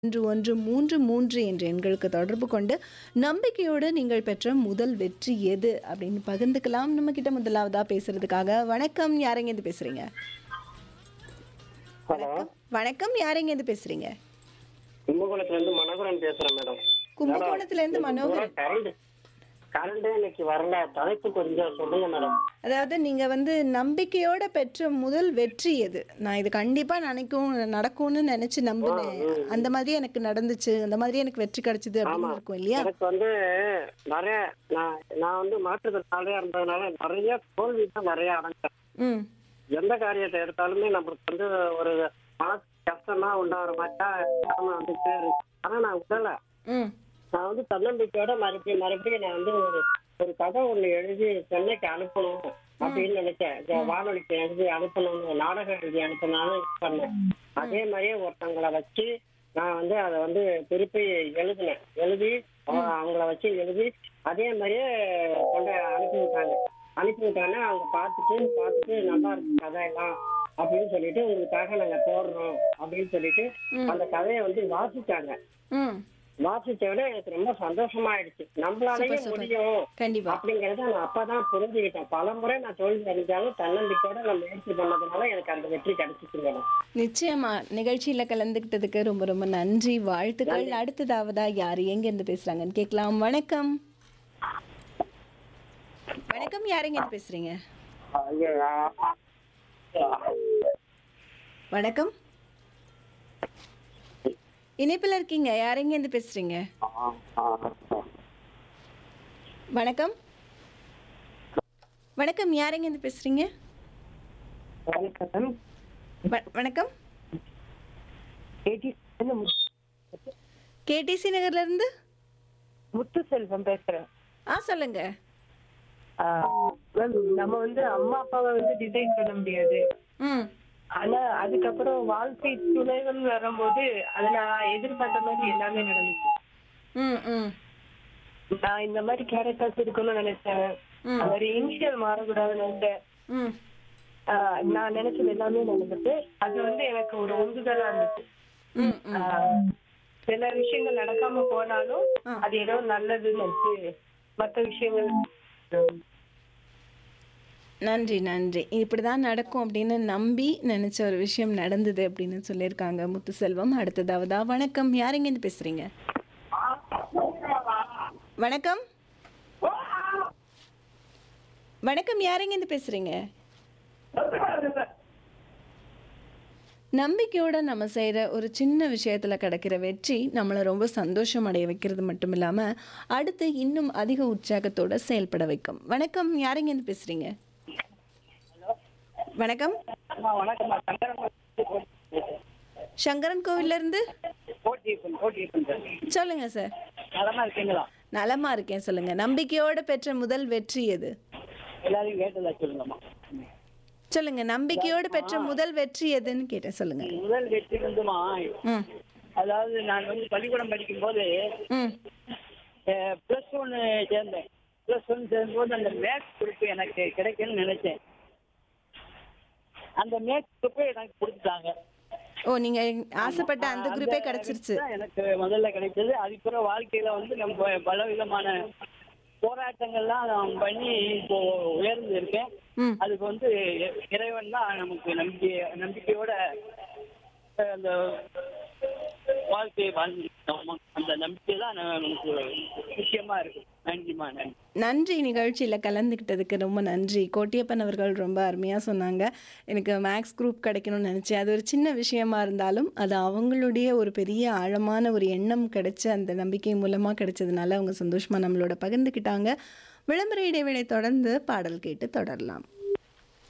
ஒன்று ஒன்று மூன்று மூன்று என்ற எண்களுக்கு தொடர்பு கொண்டு நம்பிக்கையோடு நீங்கள் பெற்ற முதல் வெற்றி எது அப்படின்னு பகிர்ந்துக்கலாம் நம்ம கிட்ட முதலாவதா பேசுறதுக்காக வணக்கம் யாரெங்க இருந்து பேசுறீங்க ஹலோ வணக்கம் யாரெங்க இருந்து பேசுறீங்க கும்பகோணத்துல இருந்து மனோகரன் பேசுறேன் மேடம் கும்பகோணத்துல இருந்து மனோகரன் கரண்ட் கரண்டே இன்னைக்கு வரல தலைப்பு கொஞ்சம் சொல்லுங்க மேடம் அதாவது நீங்க வந்து நம்பிக்கையோட பெற்ற முதல் வெற்றி எது நான் இது கண்டிப்பா நினைக்கும் நடக்கும்னு நினைச்சு நம்பினேன் அந்த மாதிரி எனக்கு நடந்துச்சு அந்த மாதிரி எனக்கு வெற்றி கிடைச்சது அப்படின்னு இருக்கும் இல்லையா எனக்கு வந்து நிறைய நான் நான் வந்து மாற்றுத்திறனாளியா இருந்ததுனால நிறைய தோல்வி தான் நிறைய அடைஞ்சேன் ம் எந்த காரியத்தை எடுத்தாலுமே நம்மளுக்கு வந்து ஒரு மனசு கஷ்டமா உண்டாகிற மாதிரி தான் காரணம் வந்துட்டே இருக்கு ஆனா நான் விடல ம் நான் வந்து தன்னம்பிக்கையோட மறுபடியும் மறுபடியும் நான் வந்து ஒரு ஒரு கதை ஒண்ணு எழுதி சென்னைக்கு அனுப்பணும் அப்படின்னு நினைச்சேன் இந்த வானொலிக்கு எழுதி அனுப்பணும்னு நாடகம் எழுதி அனுப்பணும்னு இது பண்ணேன் அதே மாதிரியே ஒருத்தவங்களை வச்சு நான் வந்து அதை வந்து திருப்பி எழுதினேன் எழுதி அவங்க- அவங்கள வச்சு எழுதி அதே மாதிரியே கொண்டு அனுப்பி விட்டாங்க அனுப்பி விட்டாங்க அவங்க பார்த்துட்டு பார்த்துட்டு நல்லா இருக்கு கதையெல்லாம் அப்படின்னு சொல்லிட்டு உங்களுக்காக நாங்க போடுறோம் அப்படின்னு சொல்லிட்டு அந்த கதையை வந்து வாசிச்சாங்க ம் வாசிச்ச விட எனக்கு ரொம்ப சந்தோஷமா ஆயிடுச்சு நம்மளாலேயே சூப்பர், சூப்பர். முடியும் கண்டிப்பா அப்படிங்கறத நான் அப்பதான் புரிஞ்சுக்கிட்டேன் பல முறை நான் தோல்வி அடைஞ்சாலும் தன்னம்பிக்கையோட நான் முயற்சி பண்ணதுனால எனக்கு அந்த வெற்றி கிடைச்சிச்சு மேடம் நிச்சயமா நிகழ்ச்சியில கலந்துக்கிட்டதுக்கு ரொம்ப ரொம்ப நன்றி வாழ்த்துக்கள் அடுத்ததாவதா யார் எங்க இருந்து பேசுறாங்கன்னு கேட்கலாம் வணக்கம் வணக்கம் யாருங்க இருந்து பேசுறீங்க வணக்கம் இணைப்பில் இருக்கீங்க யாரெங்க இருந்து பேசுறீங்க வணக்கம் வணக்கம் யாரெங்க இருந்து பேசுறீங்க வ- வணக்கம் கேடிசி நகர்ல இருந்து முத்து செல்வம் பேசுறேன் ஆ சொல்லுங்க ஆஹ் மேம், நம்ம வந்து அம்மா அப்பாவை வந்து டிசைன் பண்ண முடியாது ம் ஆனா அதுக்கப்புறம் வாழ்க்கை துணைகள் வரும்போது அது நான் எதிர்பார்த்த மாதிரி எல்லாமே நடந்துச்சு ம் ம் நான் இந்த மாதிரி கேரக்டர்ஸ் இருக்கணும்னு நினைச்சேன் ம். அது மாதிரி இனிஷியல் மாறக்கூடாதுன்னு நினைச்சேன் ம் ஆஹ் நான் நினைச்சது எல்லாமே நடந்துட்டு அது வந்து எனக்கு ஒரு உந்துதலா இருந்துச்சு ம் ம் ஆஹ் சில விஷயங்கள் நடக்காம போனாலும் ஆ. அது ஏதோ நல்லதுன்னு நினைச்சு மத்த விஷயங்கள் நன்றி நன்றி இப்படி தான் நடக்கும் அப்படின்னு நம்பி நினச்ச ஒரு விஷயம் நடந்தது அப்படின்னு சொல்லியிருக்காங்க முத்துசெல்வம் அடுத்ததாவதா வணக்கம் யாருங்க இருந்து பேசுறீங்க வணக்கம் வணக்கம் யாருங்க இருந்து பேசுறீங்க நம்பிக்கையோட நம்ம செய்கிற ஒரு சின்ன விஷயத்தில் கிடைக்கிற வெற்றி நம்மளை ரொம்ப சந்தோஷம் அடைய வைக்கிறது மட்டும் இல்லாமல் அடுத்து இன்னும் அதிக உற்சாகத்தோட செயல்பட வைக்கும் வணக்கம் யாருங்க இருந்து பேசுறீங்க வணக்கம் வணக்கம் சங்கரன் கோவில்ல இருந்து சொல்லுங்க சார் நலமா இருக்கீங்களா நலமா இருக்கேன் சொல்லுங்க நம்பிக்கையோட பெற்ற முதல் வெற்றி எது எல்லாரையும் கேட்டதா சொல்லுங்கம்மா சொல்லுங்க நம்பிக்கையோடு பெற்ற முதல் வெற்றி எதுன்னு கேட்டேன் சொல்லுங்க முதல் வெற்றி வந்துமா ம் அதாவது நான் வந்து பள்ளிக்கூடம் படிக்கும் போது ம் பிளஸ் ஒன்னு சேர்ந்தேன் பிளஸ் ஒன் சேர்ந்தபோது அந்த மேத்ஸ் குரூப் எனக்கு கிடைக்கும்னு நினைச்சேன் அந்த மேத்ஸ் குரூப்பை எனக்கு கொடுத்துட்டாங்க ஓ நீங்க ஆசைப்பட்ட அந்த குரூப்பே அந்த கிடைச்சிருச்சு தான் எனக்கு முதல்ல கிடைச்சது அதுக்கப்புறம் வாழ்க்கையில வந்து நம்ம பல விதமான போராட்டங்கள்லாம் நான் பண்ணி இப்போ உயர்ந்து இருக்கேன் ம் அதுக்கு வந்து இறைவன் தான் நமக்கு நம்பிக்கை நம்பிக்கையோட அஹ், அந்த வாழ்க்கையை வாழ்ந்துருக்கோம் அந்த நம்பிக்கை தான் நமக்கு முக்கியமா இருக்கு நன்றிமா நன்றி நன்றி நிகழ்ச்சியில் கலந்துக்கிட்டதுக்கு ரொம்ப நன்றி கோட்டியப்பன் அவர்கள் ரொம்ப அருமையாக சொன்னாங்க எனக்கு மேக்ஸ் குரூப் கிடைக்கணும்னு நினச்சேன் அது ஒரு சின்ன விஷயமா இருந்தாலும் அது அவங்களுடைய ஒரு பெரிய ஆழமான ஒரு எண்ணம் கிடைச்ச அந்த நம்பிக்கை மூலமாக கிடைச்சதுனால அவங்க சந்தோஷமாக நம்மளோட பகிர்ந்துக்கிட்டாங்க விளம்பர இடைவேளை தொடர்ந்து பாடல் கேட்டு தொடரலாம்